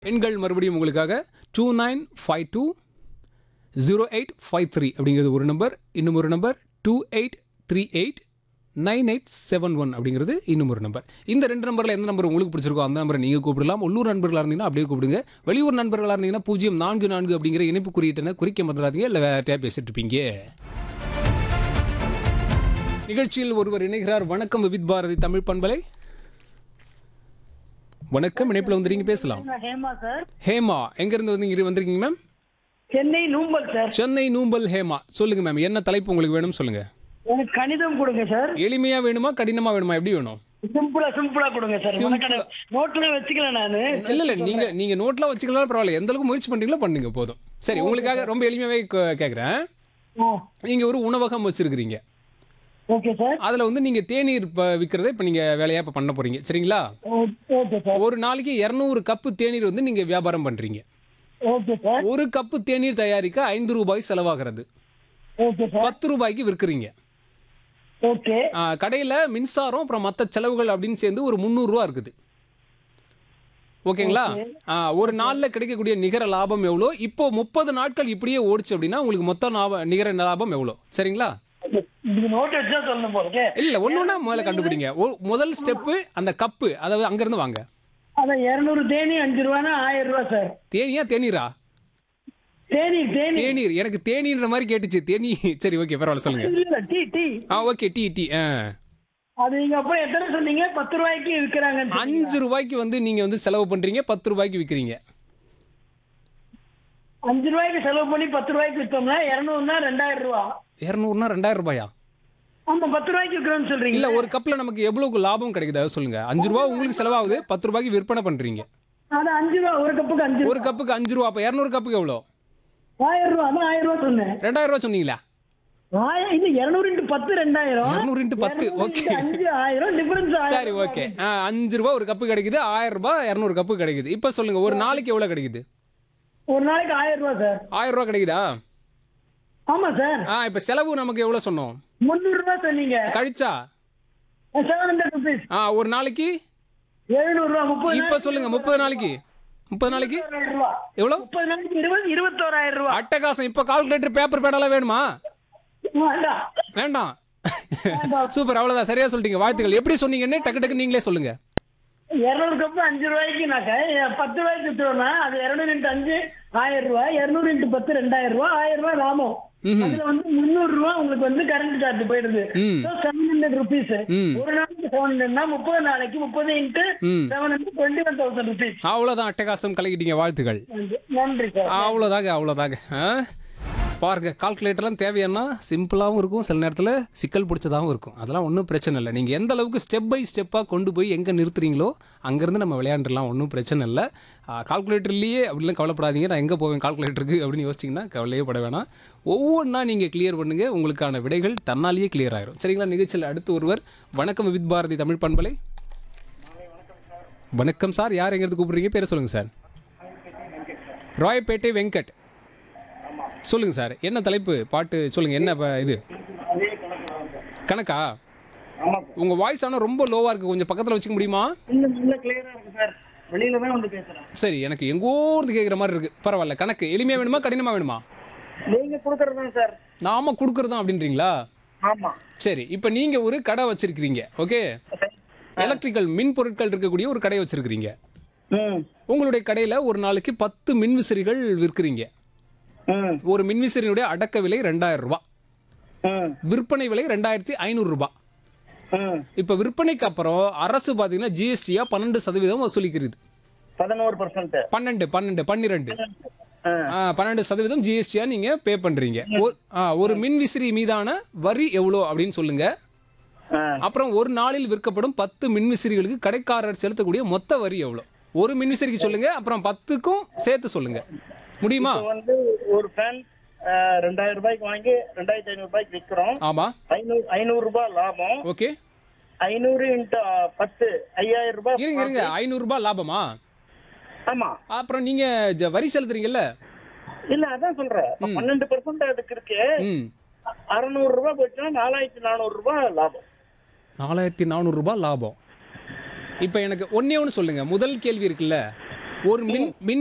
எண்கள் மறுபடியும் உங்களுக்காக two nine five two zero eight five three அப்படிங்கிறது ஒரு நம்பர் இன்னும் ஒரு number two eight three eight nine eight seven one அப்படிங்கிறது இன்னும் ஒரு நம்பர் இந்த ரெண்டு நம்பரில் எந்த நம்பர் உங்களுக்கு பிடிச்சிருக்கோ அந்த நம்பரை நீங்கள் கூப்பிடலாம் உள்ளூர் நண்பர்களாக இருந்தீங்கன்னா அப்படியே கூப்பிடுங்க வெளியூர் நண்பர்களாக இருந்தீங்கன்னா பூஜ்ஜியம் நான்கு நான்கு அப்படிங்கிற இணைப்பு குறியீட்டனை குறிக்க மறந்துடாதீங்க இல்லை வேற பேசிட்டு இருப்பீங்க நிகழ்ச்சியில் ஒருவர் இணைகிறார் வணக்கம் விவித் பாரதி தமிழ் பண்பலை வணக்கம் இணைப்பில் வந்துருங்க பேசலாம் நான் ஹேமா சார் ஹேமா எங்க இருந்து வந்து இங்க வந்திருக்கீங்க மேம் சென்னை நூம்பல் சார் சென்னை நூம்பல் ஹேமா சொல்லுங்க மேம் என்ன தலைப்பு உங்களுக்கு வேணும் சொல்லுங்க எனக்கு கணிதம் கொடுங்க சார் எளிமையா வேணுமா கடினமா வேணுமா எப்படி வேணும் சிம்பிளா சிம்பிளா கொடுங்க சார் உனக்கு நோட்ல வச்சுக்கல நானு இல்ல இல்ல நீங்க நீங்க நோட்ல வச்சுக்கலாம் பரவாயில்ல எந்த அளவுக்கு முயற்சி பண்றீங்களோ பண்ணுங்க போதும் சரி உங்களுக்காக ரொம்ப எளிமையாவே கே- கேக்குறேன் நீங்க ஒரு உணவகம் வச்சிருக்கிறீங்க ஓகே சார் அதுல வந்து நீங்க தேநீர் இப்ப விற்கிறத இப்ப நீங்க வேலையா இப்ப பண்ண போறீங்க சரிங்களா ஓகே சார் ஒரு நாளைக்கு 200 கப்பு தேநீர் வந்து நீங்க வியாபாரம் பண்றீங்க ஓகே சார் ஒரு கப்பு தேநீர் தயாரிக்க ஐந்து ரூபாய் செலவாகிறது ஓகே சார் பத்து ரூபாய்க்கு விற்கிறீங்க ஓகே ஆ, கடையில மின்சாரம் அப்புறம் மற்ற செலவுகள் அப்படின்னு சேர்ந்து ஒரு 300 ரூபா இருக்குது ஓகேங்களா ஆ, ஒரு நாள்ல கிடைக்கக்கூடிய நிகர லாபம் எவ்வளோ இப்போ முப்பது நாட்கள் இப்படியே ஓடிச்சு அப்படின்னா உங்களுக்கு மொத்த லாபம் நிகர லாபம் எவ்வளோ சரிங்களா இது நோட் வச்சு தான் சொல்லணும் போல இல்ல ஒண்ணு ஒண்ணா முதல்ல கண்டுபிடிங்க ஒரு- முதல் ஸ்டெப்பு அந்த கப்பு அதாவது அங்கிருந்து வாங்க அதான் இருநூறு தேனி அஞ்சு ரூபானா ஆயிரம் ரூபா சார் தேனியா தேநீரா தேனி தேனி தேநீர் எனக்கு தேநீர்ன்ற மாதிரி கேட்டுச்சு தேனி சரி ஓகே பரவாயில்ல சொல்லுங்க இல்ல, இல்ல, டீ டீ ஆ ஓகே டீ டீ ஆ அது நீங்க அப்ப எத்தனை சொன்னீங்க பத்து ரூபாய்க்கு விற்கிறாங்க அஞ்சு ரூபாய்க்கு வந்து நீங்க வந்து செலவு பண்றீங்க பத்து ரூபாய்க்கு விற்கிறீங்க அஞ்சு ரூபாய்க்கு செலவு பண்ணி பத்து ரூபாய்க்கு விற்றோம்னா இருநூறுனா ரெண்டாயிரம் ரூபா இரநூறுனா ரெண்டாயிரம் ரூபாயா ஆமா பத்து ரூபாய்க்கு விற்கிறோம்னு சொல்றீங்க இல்ல ஒரு கப்ல நமக்கு எவ்வளவு லாபம் கிடைக்குது அதை சொல்லுங்க அஞ்சு ரூபா உங்களுக்கு செலவாகுது பத்து ரூபாய்க்கு விற்பனை பண்றீங்க அது அஞ்சு ரூபா ஒரு கப்புக்கு அஞ்சு ஒரு கப்புக்கு அஞ்சு ரூபா அப்ப இரநூறு கப்புக்கு எவ்வளோ ஆயிரம் ரூபா அதான் ஆயிரம் ரூபா சொன்னேன் ரெண்டாயிரம் ரூபா சொன்னீங்களா ஆயிரம் இது இருநூறு இன்ட்டு பத்து ரெண்டாயிரம் இருநூறு இன்ட்டு பத்து, இருநூறு okay. இன்ட்டு அஞ்சு ஆயிரம் டிஃபரன்ஸ் சரி ஓகே அஞ்சு ரூபா ஒரு கப்பு கிடைக்குது ஆயிரம் ரூபாய் இரநூறு கப்பு கிடைக்குது இப்ப சொல்லுங்க ஒரு நாளைக்கு எவ்வளவு கிடைக்குது ஒரு நாளைக்கு ஆயிரம் ரூபா சார் ஆயிரம் ரூபாய் கிடைக்குதா ஆமா சார் ஆ இப்ப செலவு நமக்கு எவ்வளவு சொன்னோம் முந்நூறு ரூபாய் சொன்னீங்க கழிச்சா செவன் ஹண்ட்ரட் ருபீஸ் ஆ ஒரு நாளைக்கு எழுநூறு ரூபா முப்பது இப்ப சொல்லுங்க முப்பது நாளைக்கு முப்பது நாளைக்கு நாளைக்கு ரூபா எவ்வளவு முப்பது நாளைக்கு இருபது இருபத்தோராயிரம் ரூபா அட்டகாசம் இப்ப கால்குலேட்டர் பேப்பர் பேனெல்லாம் வேணுமா வேண்டாம் வேண்டாம் சூப்பர் அவ்வளவுதான் சரியா சொல்லிட்டீங்க வாழ்த்துக்கள் எப்படி சொன்னீங்கன்னு டக்கு டக்கு நீங்களே சொல்லுங்க இருநூறு கப்பு அஞ்சு ரூபாய்க்குனாக்க எ- பத்து ரூபாய்க்கு வித்துறோம்னா அது இருநூறு இன்ட்டு அஞ்சு ஆயிரம் ரூபாய் இருநூறு இன்ட்டு பத்து ரெண்டாயிரம் ரூபாய் ஆயிரம் ரூபாய் லாபம் அதுல வந்து முந்நூறு ரூபாய் உங்களுக்கு வந்து கரண்ட் சார்ஜ் போயிடுது ம். செவன் ஹண்ட்ரட் ருபீஸ் ம். ஒரு நாளைக்கு செவன் ஹண்ட்ரட்னா முப்பது நாளைக்கு முப்பது இன்ட்டு ம். Seven hundred twenty one thousand rupees அவ்வளவுதான் அட்டகாசம் கலக்கிட்டீங்க வாழ்த்துக்கள் நன்றி சார் அவ்வளோதாங்க அவ்வளோதாங்க ஆ? பாருங்க கால்குலேட்டர்லாம் தேவையானா சிம்பிளாகவும் இருக்கும் சில நேரத்தில் சிக்கல் பிடிச்சதாகவும் இருக்கும் அதெல்லாம் ஒன்றும் பிரச்சனை இல்லை நீங்கள் எந்த அளவுக்கு ஸ்டெப் பை ஸ்டெப்பாக கொண்டு போய் எங்கே நிறுத்துறீங்களோ அங்கேருந்து நம்ம விளையாண்டுலாம் ஒன்றும் பிரச்சனை இல்லை கால்குலேட்டர்லேயே அப்படிலாம் கவலைப்படாதீங்க நான் எங்கே போவேன் கால்குலேட்டருக்கு அப்படின்னு யோசிச்சிங்கன்னா கவலையே பட வேணாம் ஒவ்வொன்றா நீங்கள் கிளியர் பண்ணுங்க உங்களுக்கான விடைகள் தன்னாலேயே கிளியர் ஆயிரும் சரிங்களா நிகழ்ச்சியில் அடுத்து ஒருவர் வணக்கம் வித் பாரதி தமிழ் பண்பலை வணக்கம் சார் யார் எங்கிறது கூப்பிடுறீங்க பேரை சொல்லுங்கள் சார் ராயப்பேட்டை வெங்கட் சொல்லுங்க சார் என்ன தலைப்பு பாட்டு சொல்லுங்க என்ன ப- இது கணக்கா உங்க வாய்ஸ் ஆனால் ரொம்ப லோவா இருக்கு கொஞ்சம் பக்கத்துல வச்சுக்க முடியுமா இன்னும் நல்ல கிளியரா இருக்கு சார் வெளியில தான் வந்து பேசுறேன் சரி எனக்கு எங்கோ இருந்து கேட்குற மாதிரி இருக்கு பரவாயில்ல கணக்கு எளிமையா வேணுமா கடினமா வேணுமா நீங்க கொடுக்கறது சார் நாம கொடுக்கறது தான் அப்படின்றீங்களா ஆமா சரி இப்போ நீங்க ஒரு கடை வச்சிருக்கிறீங்க ஓகே எலக்ட்ரிக்கல் மின் பொருட்கள் இருக்கக்கூடிய ஒரு கடை வச்சிருக்கிறீங்க ம் உங்களுடைய கடையில ஒரு நாளைக்கு பத்து மின்விசிறிகள் விற்கிறீங்க ம் ஒரு மின்விசிறியுடைய அடக்க விலை ரெண்டாயிரம் ரூபாய் ம் விற்பனை விலை ரெண்டாயிரத்தி ஐநூறு ரூபாய் ம் இப்போ விற்பனைக்கு அப்புறம் அரசு பார்த்தீங்கன்னா ஜிஎஸ்டியா பன்னெண்டு சதவீதம் வசூலிக்கிறது பதினோரு பர்சன்ட் பன்னெண்டு பன்னெண்டு பன்னிரெண்டு ஆ, பன்னெண்டு சதவீதம் ஜிஎஸ்டியா நீங்க பே பண்றீங்க ஒரு- ஆ, ஒரு மின்விசிறி மீதான வரி எவ்வளோ அப்படின்னு சொல்லுங்க அப்புறம் ஒரு நாளில் விற்கப்படும் பத்து மின்விசிறிகளுக்கு கடைக்காரர் செலுத்தக்கூடிய மொத்த வரி எவ்வளோ ஒரு மின்விசிறிக்கு சொல்லுங்க அப்புறம் பத்துக்கும் சேர்த்து சொல்லுங்க முடியுமா வந்து ஒரு ஃபேன் ரெண்டாயிரம் ரூபாய்க்கு வாங்கி ரெண்டாயிரத்தி ஐநூறு ரூபாய்க்கு விற்கிறோம் ஆமா ஐநூறு ஐநூறு ரூபாய் லாபம் ஓகே ஐநூறு இன்ட்டு பத்து ஐயாயிரம் ரூபாய் இருங்க இருங்க ஐநூறு ரூபாய் லாபமா ஆமா அப்புறம் நீங்க ஜ- வரி செலுத்துறீங்கல்ல இல்ல அதான் சொல்றேன் இப்ப பன்னெண்டு பர்சன்ட் அதுக்கு இருக்கு ம் அறுநூறு ரூபாய் போச்சுன்னா நாலாயிரத்தி நானூறு ரூபாய் லாபம் நாலாயிரத்தி நானூறு ரூபாய் லாபம் இப்போ எனக்கு ஒண்ணே ஒன்று சொல்லுங்க முதல் கேள்வி இருக்குல்ல ஒரு மின் மின்